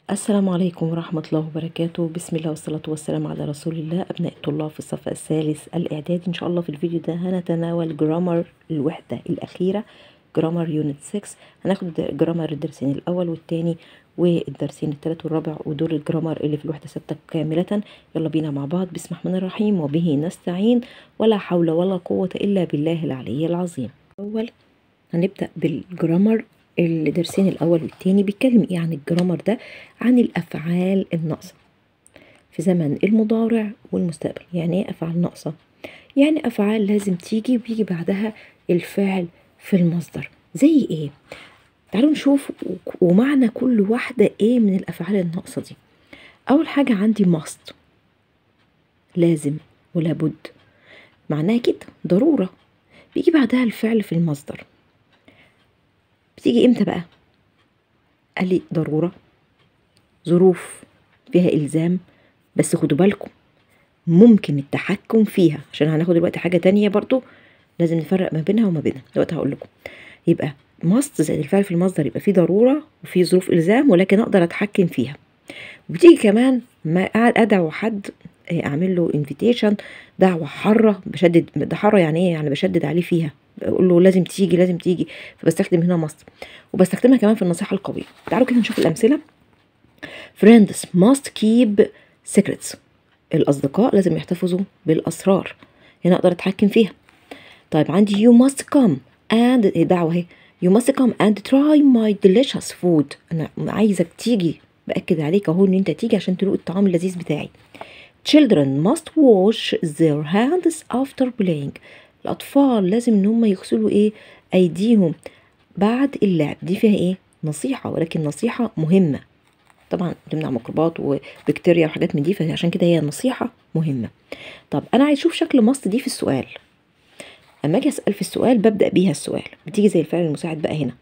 السلام عليكم ورحمة الله وبركاته بسم الله والصلاة والسلام على رسول الله أبناء الطلاب في الصف الثالث الإعدادي إن شاء الله في الفيديو ده هنتناول جرامر الوحدة الأخيرة جرامر يونت 6 هناخد جرامر الدرسين الأول والتاني والدرسين التالت والرابع ودول الجرامر اللي في الوحدة ثابتة كاملة يلا بينا مع بعض بسم الله الرحمن الرحيم وبه نستعين ولا حول ولا قوة إلا بالله العلي العظيم أول هنبدأ بالجرامر الدرسين الأول والتاني بيتكلم إيه عن الجرامر ده عن الأفعال الناقصة في زمن المضارع والمستقبل يعني إيه أفعال ناقصة؟ يعني أفعال لازم تيجي وبيجي بعدها الفعل في المصدر زي إيه؟ تعالوا نشوف ومعنى كل واحدة إيه من الأفعال الناقصة دي أول حاجة عندي must لازم ولا بد معناها كده ضرورة بيجي بعدها الفعل في المصدر بتيجي امتى بقى قال لي ضرورة ظروف فيها إلزام بس خدوا بالكم ممكن التحكم فيها عشان هناخد دلوقتي حاجة تانية برضو لازم نفرق ما بينها وما بينها دلوقتي هقول لكم يبقى ماست زائد الفعل في المصدر يبقى فيه ضرورة وفيه ظروف إلزام ولكن أقدر أتحكم فيها وبتيجي كمان ما أدعو حد أعمل له انفيتيشن دعوة حارة بشدد ده حارة يعني إيه يعني بشدد عليه فيها اقول له لازم تيجي لازم تيجي فبستخدم هنا must وبستخدمها كمان في النصيحه القويه تعالوا كده نشوف الامثله friends must keep secrets الاصدقاء لازم يحتفظوا بالاسرار هنا اقدر اتحكم فيها طيب عندي you must come and دعوه اهي you must come and try my delicious food انا عايزك تيجي باكد عليك اهو ان انت تيجي عشان تدوق الطعام اللذيذ بتاعي children must wash their hands after playing الأطفال لازم إن هم يغسلوا إيه أيديهم بعد اللعب دي فيها إيه نصيحة ولكن نصيحة مهمة طبعا تمنع ميكروبات وبكتيريا وحاجات من دي فعشان كده هي نصيحة مهمة طب أنا عايز أشوف شكل مصر دي في السؤال أما أجي أسأل في السؤال ببدأ بيها السؤال بتيجي زي الفعل المساعد بقى هنا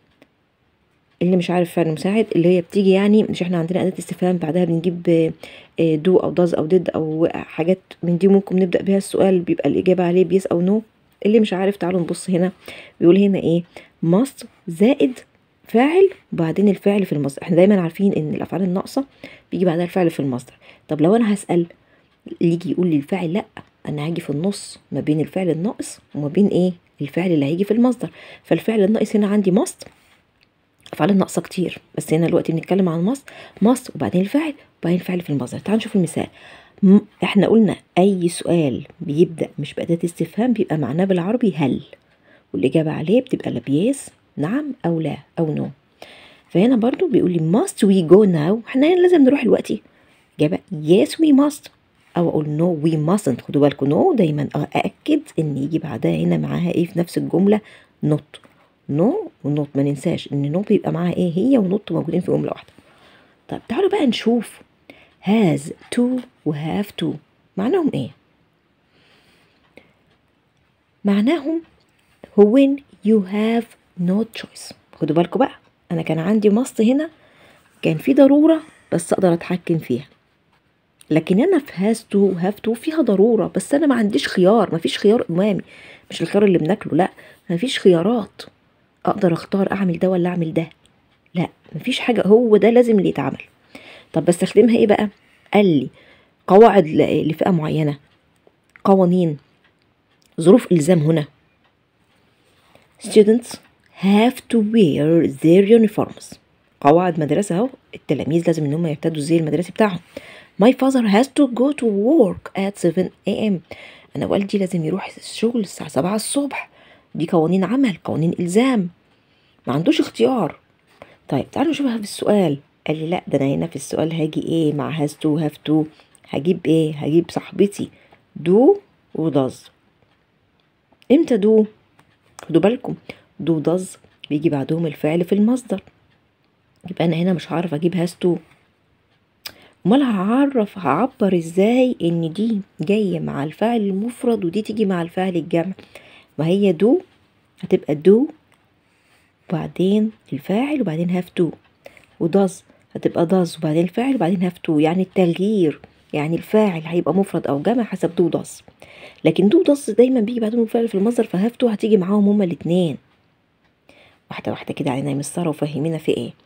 اللي مش عارف فعل مساعد اللي هي بتيجي يعني مش احنا عندنا أداة استفهام بعدها بنجيب دو أو داز أو ديد أو حاجات من دي ممكن نبدأ بيها السؤال بيبقى الإجابة عليه بيس أو نو اللي مش عارف تعالوا نبص هنا بيقول هنا إيه must زائد فاعل وبعدين الفعل في المصدر احنا دايما عارفين ان الافعال الناقصه بيجي بعدها الفعل في المصدر طب لو انا هسال يجي يقول لي الفاعل لا انا هاجي في النص ما بين الفعل الناقص وما بين ايه الفعل اللي هيجي في المصدر فالفعل الناقص هنا عندي must افعال الناقصه كتير بس هنا دلوقتي بنتكلم عن ماست ماست وبعدين الفعل وبعدين الفعل في المصدر تعالوا نشوف المثال م... احنا قلنا اي سؤال بيبدا مش باداه استفهام بيبقى معناه بالعربي هل والاجابه عليه بتبقى لا بيس نعم او لا او نو فهنا برضو بيقول لي must we go now احنا هنا لازم نروح دلوقتي اجابه yes we must او اقول no we mustn't خدوا بالكم no دايما ااكد ان يجي بعدها هنا معاها ايه في نفس الجمله not نو ونوت ما ننساش ان نو بيبقى معاها ايه هي ونوت موجودين في جمله واحده طيب تعالوا بقى نشوف has to و have to معناهم ايه معناهم هو when you have no choice خدوا بالكم بقى انا كان عندي مص هنا كان في ضروره بس اقدر اتحكم فيها لكن انا في هاز تو هاف تو فيها ضروره بس انا ما عنديش خيار ما فيش خيار امامي مش الخيار اللي بناكله لا ما فيش خيارات اقدر اختار اعمل ده ولا اعمل ده لا مفيش حاجه هو ده لازم اللي يتعمل طب بستخدمها ايه بقى قال لي قواعد لفئه معينه قوانين ظروف الزام هنا students have to wear their uniforms قواعد مدرسة اهو التلاميذ لازم ان هم يرتدوا الزي المدرسي بتاعهم my father has to go to work at 7 a.m. انا والدي لازم يروح الشغل الساعة 7 الصبح دي قوانين عمل قوانين الزام ما عندوش اختيار طيب تعالوا نشوفها في السؤال قال لي لا ده انا هنا في السؤال هاجي ايه مع هاز تو هاف تو هجيب ايه هجيب صاحبتي دو وداز امتى دو خدوا بالكم دو داز بيجي بعدهم الفعل في المصدر يبقى انا هنا مش هعرف اجيب هاز تو امال هعرف هعبر ازاي ان دي جايه مع الفعل المفرد ودي تيجي مع الفعل الجمع ما هي دو هتبقى دو وبعدين الفاعل وبعدين هاف تو وداز هتبقى داز وبعدين الفاعل وبعدين هاف تو يعني التغيير يعني الفاعل هيبقى مفرد او جمع حسب دو داز لكن دو داز دايما بيجي بعدهم الفعل في المصدر فهاف تو هتيجي معاهم هما الاتنين واحدة واحدة كده علينا يا مستر وفهمينا في ايه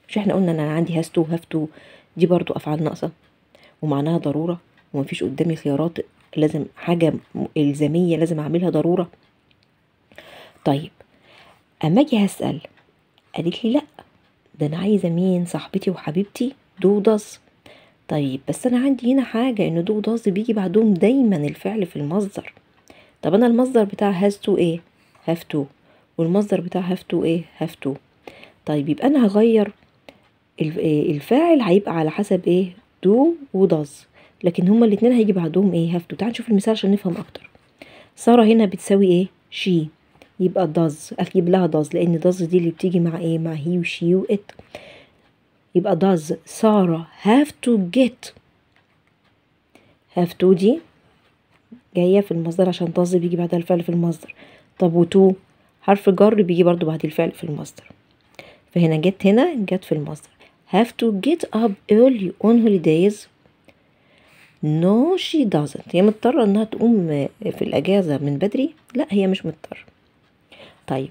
مش احنا قلنا ان انا عندي هاز تو هاف تو دي برضو افعال ناقصه ومعناها ضروره ومفيش قدامي خيارات لازم حاجه م- الزاميه لازم اعملها ضروره طيب اما اجي هسال قالت لي لا ده انا عايزه مين صاحبتي وحبيبتي دو داز طيب بس انا عندي هنا حاجه ان دو داز بيجي بعدهم دايما الفعل في المصدر طب انا المصدر بتاع هاز تو ايه هاف تو والمصدر بتاع هاف تو ايه هاف تو طيب يبقى انا هغير الف- إيه الفاعل هيبقى على حسب ايه دو وداز لكن هما الاتنين هيجي بعدهم ايه هاف تو تعال نشوف المثال عشان نفهم اكتر سارة هنا بتساوي ايه شي يبقى داز اجيب لها داز لان داز دي اللي بتيجي مع ايه مع هي وشي وات يبقى داز سارة have to get have to دي جاية في المصدر عشان داز بيجي بعدها الفعل في المصدر طب وتو حرف جر بيجي برضو بعد الفعل في المصدر فهنا جت هنا جت في المصدر have to get up early on holidays no she doesn't هي مضطرة انها تقوم في الاجازة من بدري لا هي مش مضطرة طيب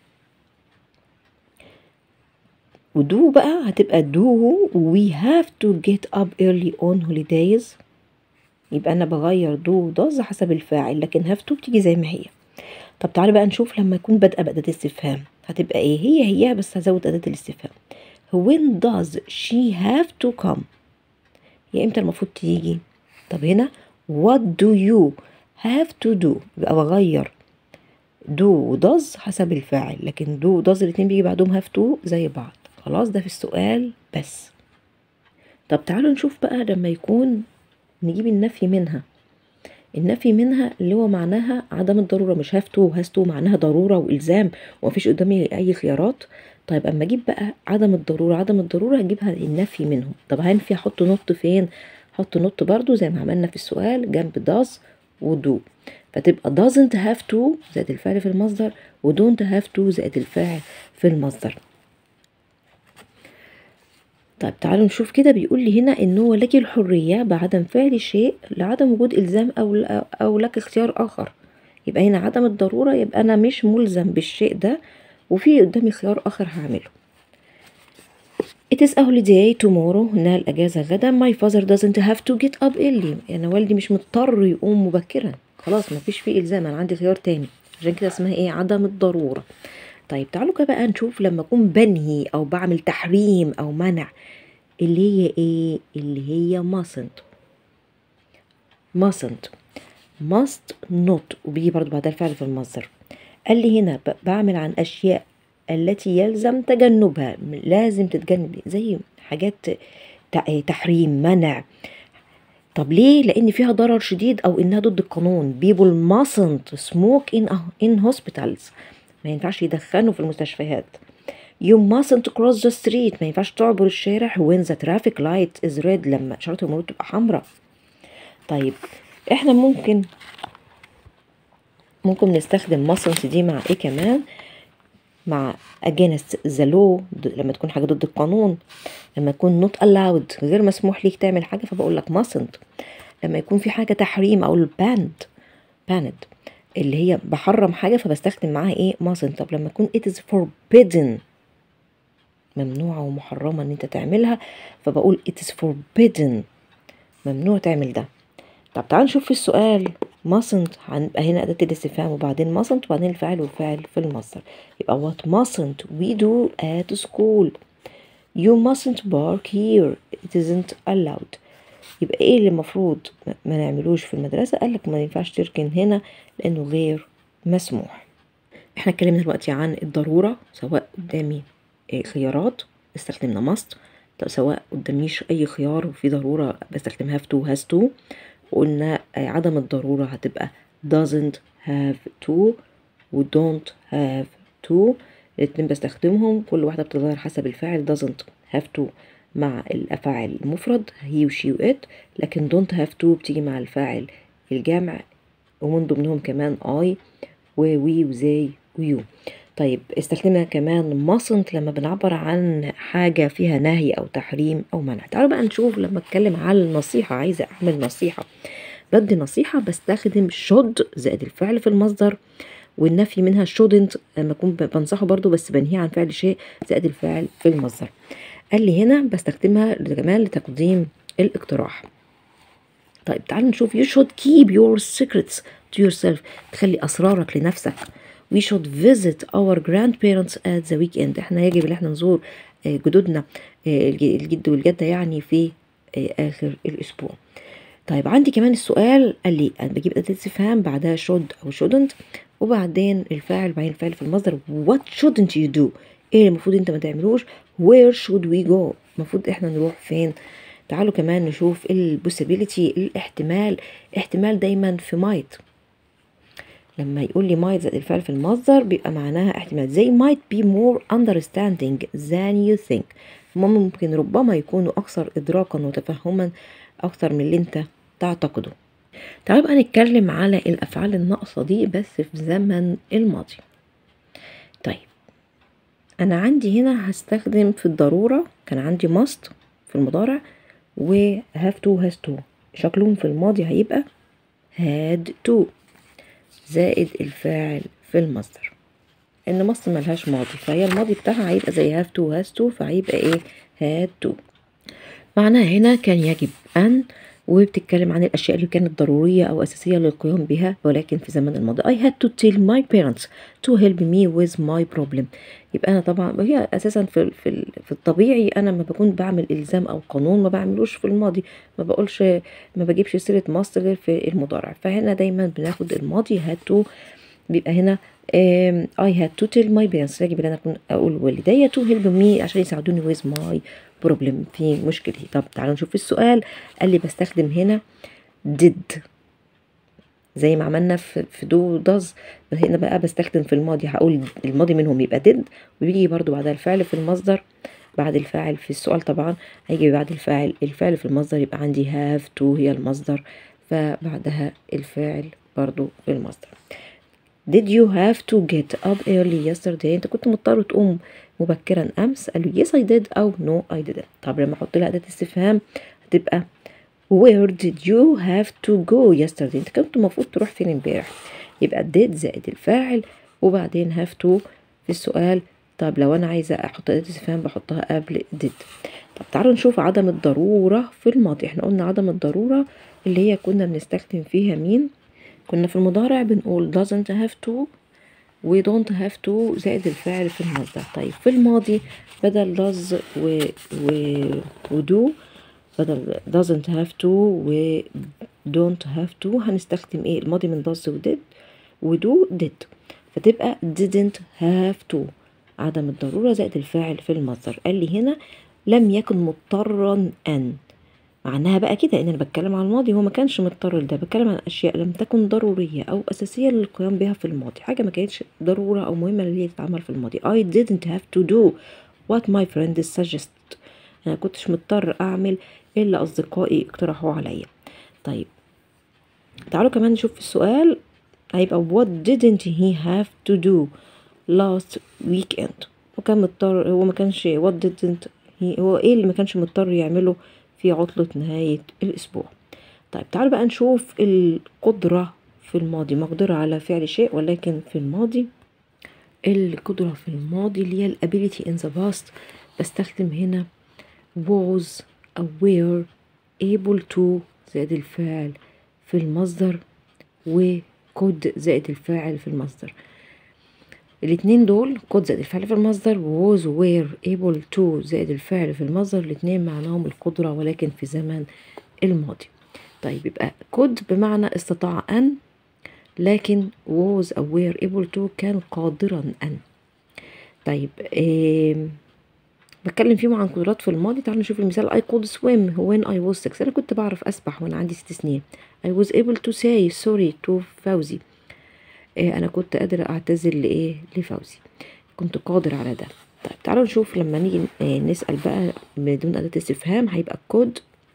ودو بقى هتبقى do we have to get up early on holidays يبقى انا بغير do does حسب الفاعل لكن have to بتيجي زي ما هي طب تعالى بقى نشوف لما يكون بادئه بأداة استفهام هتبقى ايه هي هي بس هزود أداة الاستفهام when does she have to come هي امتى المفروض تيجي طب هنا what do you have to do يبقى بغير do و does حسب الفاعل لكن do و does الاتنين بيجي بعدهم have to زي بعض خلاص ده في السؤال بس طب تعالوا نشوف بقى لما يكون نجيب النفي منها النفي منها اللي هو معناها عدم الضرورة مش have to و has to معناها ضرورة وإلزام ومفيش قدامي أي خيارات طيب أما أجيب بقى عدم الضرورة عدم الضرورة هجيبها النفي منهم طب هنفي أحط نط فين أحط نط برضو زي ما عملنا في السؤال جنب does و do فتبقى doesn't have to زائد الفعل في المصدر و don't have to زائد الفاعل في المصدر طيب تعالوا نشوف كده بيقول لي هنا ان هو لك الحريه بعدم فعل شيء لعدم وجود الزام او او لك اختيار اخر يبقى هنا عدم الضروره يبقى انا مش ملزم بالشيء ده وفي قدامي خيار اخر هعمله It is a holiday tomorrow إنها الأجازة غدا My father doesn't have to get up early يعني والدي مش مضطر يقوم مبكرا خلاص مفيش فيه إلزام أنا عندي خيار تاني عشان كده اسمها إيه عدم الضرورة طيب تعالوا كده بقى نشوف لما أكون بنهي أو بعمل تحريم أو منع اللي هي إيه اللي هي mustn't mustn't must not وبيجي برضو بعدها الفعل في المصدر قال لي هنا ب- بعمل عن أشياء التي يلزم تجنبها لازم تتجنب زي حاجات تع- تحريم منع طب ليه لان فيها ضرر شديد او انها ضد القانون people mustn't smoke in in hospitals ما ينفعش يدخنوا في المستشفيات you mustn't cross the street ما ينفعش تعبر الشارع when the traffic light is red لما اشاره المرور تبقى حمراء طيب احنا ممكن ممكن نستخدم mustn't دي مع ايه كمان مع against the law ضد- لما تكون حاجة ضد القانون لما يكون not allowed غير مسموح ليك تعمل حاجة فبقول لك mustn't لما يكون في حاجة تحريم أو banned banned اللي هي بحرم حاجة فبستخدم معاها ايه mustn't طب لما يكون it is forbidden ممنوعة ومحرمة ان انت تعملها فبقول it is forbidden ممنوع تعمل ده طب تعال نشوف في السؤال mustn't هنبقى هنا أداة الاستفهام وبعدين mustn't وبعدين الفاعل والفاعل في المصدر يبقى what mustn't we do at school you mustn't bark here it isn't allowed يبقى ايه اللي المفروض ما- ما نعملوش في المدرسة قالك ما ينفعش تركن هنا لأنه غير مسموح احنا اتكلمنا دلوقتي عن الضرورة سواء قدامي إيه خيارات استخدمنا must طب سواء قداميش أي خيار وفي ضرورة بستخدم have to has to وقلنا آه، عدم الضرورة هتبقى doesn't have to و don't have to الاتنين بستخدمهم كل واحدة بتتغير حسب الفاعل doesn't have to مع الأفاعل المفرد he و she و it لكن don't have to بتيجي مع الفاعل الجمع ومن ضمنهم كمان I و we و they و you طيب استخدمنا كمان mustn't لما بنعبر عن حاجة فيها نهي أو تحريم أو منع تعالوا بقى نشوف لما أتكلم عن النصيحة عايزة أعمل نصيحة بدي نصيحة بستخدم should زائد الفعل في المصدر والنفي منها shouldn't لما أكون ب- بنصحه برضو بس بنهيه عن فعل شيء زائد الفعل في المصدر قال لي هنا بستخدمها كمان لتقديم الاقتراح طيب تعالوا نشوف you should keep your secrets to yourself تخلي أسرارك لنفسك we should visit our grandparents at the weekend احنا يجب ان احنا نزور آه، جدودنا آه، الج- الجد والجدة يعني في آه، آخر الأسبوع طيب عندي كمان السؤال قال لي أنا بجيب أداة استفهام بعدها should أو shouldn't وبعدين الفاعل بعدين الفعل في المصدر what shouldn't you do ايه اللي المفروض انت ما تعملوش where should we go المفروض احنا نروح فين تعالوا كمان نشوف البوسيبيليتي الاحتمال احتمال دايما في might لما يقول لي might زائد الفعل في المصدر بيبقى معناها احتمال they might be more understanding than you think هما ممكن ربما يكونوا أكثر إدراكا وتفهما أكثر من اللي أنت تعتقده تعالوا بقى نتكلم على الأفعال الناقصة دي بس في زمن الماضي طيب أنا عندي هنا هستخدم في الضرورة كان عندي must في المضارع و have to has to شكلهم في الماضي هيبقى had to زائد الفاعل في المصدر ان مصر ملهاش ماضي فهي الماضي بتاعها هيبقى زي have to has to فهيبقى ايه had to معناها هنا كان يجب ان وبتتكلم عن الاشياء اللي كانت ضروريه او اساسيه للقيام بها ولكن في زمن الماضي I had to tell my parents to help me with my problem يبقى انا طبعا هي اساسا في في في الطبيعي انا لما بكون بعمل الزام او قانون ما بعملوش في الماضي ما بقولش ما بجيبش سيره مصر غير في المضارع فهنا دايما بناخد الماضي had to بيبقى هنا um, I had to tell my parents يجب ان انا اكون اقول والدي to help me عشان يساعدوني with my problem في مشكلتي طب تعالوا نشوف السؤال قال لي بستخدم هنا did زي ما عملنا في في دو داز هنا بقى بستخدم في الماضي هقول الماضي منهم يبقى did وبيجي برضو بعدها الفعل في المصدر بعد الفاعل في السؤال طبعا هيجي بعد الفاعل الفعل في المصدر يبقى عندي have to هي المصدر فبعدها الفاعل برضو في المصدر Did you have to get up early yesterday انت كنت مضطر تقوم مبكرا امس قال له yes I did او no I didn't طب لما احط لها اداه استفهام هتبقى where did you have to go yesterday انت كنت المفروض تروح فين امبارح يبقى did زائد الفاعل وبعدين have to في السؤال طب لو انا عايزه احط اداه استفهام بحطها قبل did طب تعالوا نشوف عدم الضروره في الماضي احنا قلنا عدم الضروره اللي هي كنا بنستخدم فيها مين كنا في المضارع بنقول doesn't have to و don't have to زائد الفعل في المصدر طيب في الماضي بدل does و, و, و do بدل doesn't have to و don't have to هنستخدم ايه الماضي من does و did و do did فتبقى didn't have to عدم الضرورة زائد الفاعل في المصدر قال لي هنا لم يكن مضطرا أن معناها بقى كده ان انا بتكلم عن الماضي هو ما كانش مضطر لده بتكلم عن اشياء لم تكن ضروريه او اساسيه للقيام بها في الماضي حاجه ما كانتش ضروره او مهمه اللي هي تتعمل في الماضي I didn't have to do what my friends suggest انا كنتش مضطر اعمل الا اصدقائي اقترحوا عليا طيب تعالوا كمان نشوف السؤال هيبقى what didn't he have to do last weekend وكان مضطر هو ما كانش what didn't he هو ايه اللي ما كانش مضطر يعمله في عطلة نهاية الأسبوع طيب تعالوا بقى نشوف القدرة في الماضي مقدرة على فعل شيء ولكن في الماضي القدرة في الماضي اللي هي ال ability in the past بستخدم هنا was aware able to زائد الفاعل في المصدر و could زائد الفاعل في المصدر الاتنين دول could زائد الفعل في المصدر و was were able to زائد الفعل في المصدر الاتنين معناهم القدرة ولكن في زمن الماضي طيب يبقى could بمعنى استطاع أن لكن was aware able to كان قادرا أن طيب إيه بتكلم فيهم عن قدرات في الماضي تعالوا نشوف المثال I could swim when I was six أنا كنت بعرف أسبح وأنا عندي ست سنين I was able to say sorry to فوزي إيه أنا كنت قادرة أعتذر لإيه لفوزي كنت قادر على ده طيب تعالوا نشوف لما نيجي إيه نسأل بقى بدون أداة استفهام هيبقى كود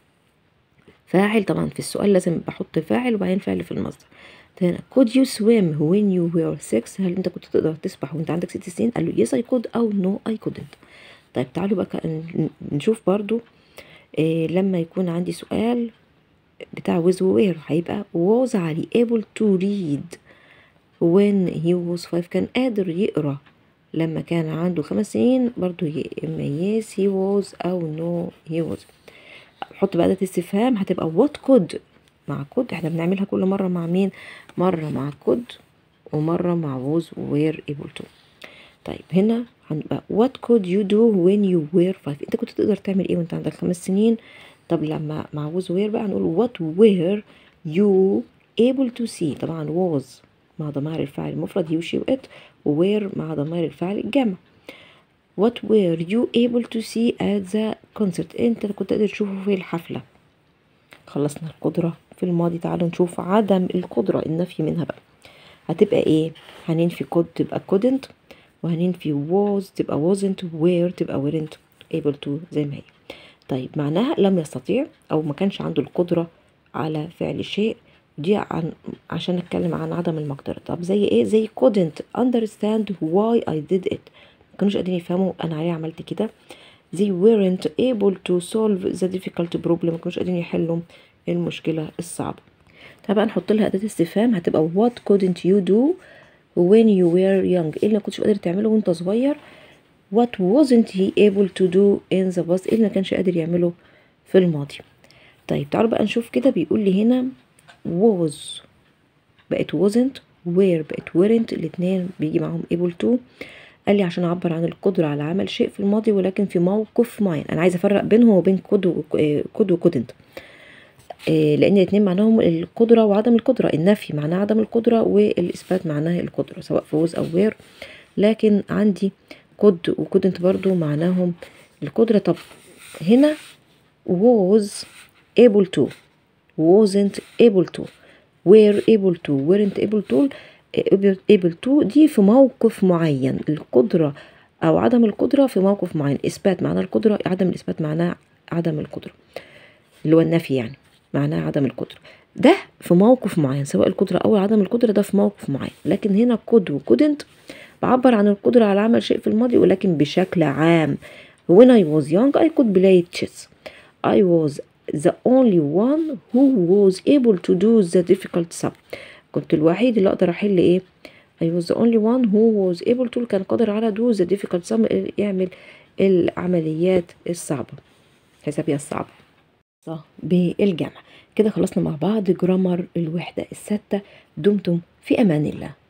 فاعل طبعا في السؤال لازم بحط فاعل وبعدين فعل في المصدر هنا could you swim when you were six هل انت كنت تقدر تسبح وانت عندك ست سنين قال له yes I could أو no I couldn't طيب تعالوا بقى نشوف برضو إيه لما يكون عندي سؤال بتاع with where هيبقى was علي able to read when he was five كان قادر يقرا لما كان عنده خمس سنين برضو يا اما yes he was او no he was حط بقى أداة استفهام هتبقى what could مع could احنا بنعملها كل مرة مع مين مرة مع could ومرة مع was were able to طيب هنا هنبقى what could you do when you were five انت كنت تقدر تعمل ايه وانت عندك خمس سنين طب لما مع was were بقى هنقول what were you able to see طبعا was مع ضمائر الفاعل المفرد you she it و were مع ضمائر الفاعل الجمع what were you able to see at the concert انت كنت تقدر تشوفه في الحفلة خلصنا القدرة في الماضي تعالوا نشوف عدم القدرة النفي منها بقى هتبقى ايه هننفي could تبقى couldn't وهننفي was تبقى wasn't were تبقى weren't able to زي ما هي طيب معناها لم يستطيع او ما كانش عنده القدرة على فعل شيء دي عن عشان نتكلم عن عدم المقدرة طب زي ايه زي couldn't understand why I did it ما كانوش قادرين يفهموا انا ليه عملت كده they weren't able to solve the difficult problem ما كانوش قادرين يحلوا المشكلة الصعبة طبعا نحط لها أداة استفهام هتبقى what couldn't you do when you were young ايه اللي ما كنتش قادر تعمله وانت صغير what wasn't he able to do in the past ايه اللي ما كانش قادر يعمله في الماضي طيب تعالوا بقى نشوف كده بيقول لي هنا was بقت wasn't were بقت weren't الاتنين بيجي معاهم able to قال لي عشان اعبر عن القدرة على عمل شيء في الماضي ولكن في موقف معين انا عايزه افرق بينهم وبين could و could و couldn't لان الاتنين معناهم القدرة وعدم القدرة النفي معناه عدم القدرة والاثبات معناه القدرة سواء في was او were لكن عندي could و couldn't برضو معناهم القدرة طب هنا was able to wasn't able to were able to weren't able to able to دي في موقف معين القدرة أو عدم القدرة في موقف معين إثبات معناه القدرة عدم الإثبات معناه عدم القدرة اللي هو النفي يعني معناه عدم القدرة ده في موقف معين سواء القدرة أو عدم القدرة ده في موقف معين لكن هنا could و couldn't بعبر عن القدرة على عمل شيء في الماضي ولكن بشكل عام when I was young I could play chess I was the only one who was able to do the difficult sum كنت الوحيد اللي اقدر احل ايه I was the only one who was able to كان قادر على do the difficult sum يعمل العمليات الصعبة حسابية الصعبة بالجمع كده خلصنا مع بعض جرامر الوحدة الستة دمتم في أمان الله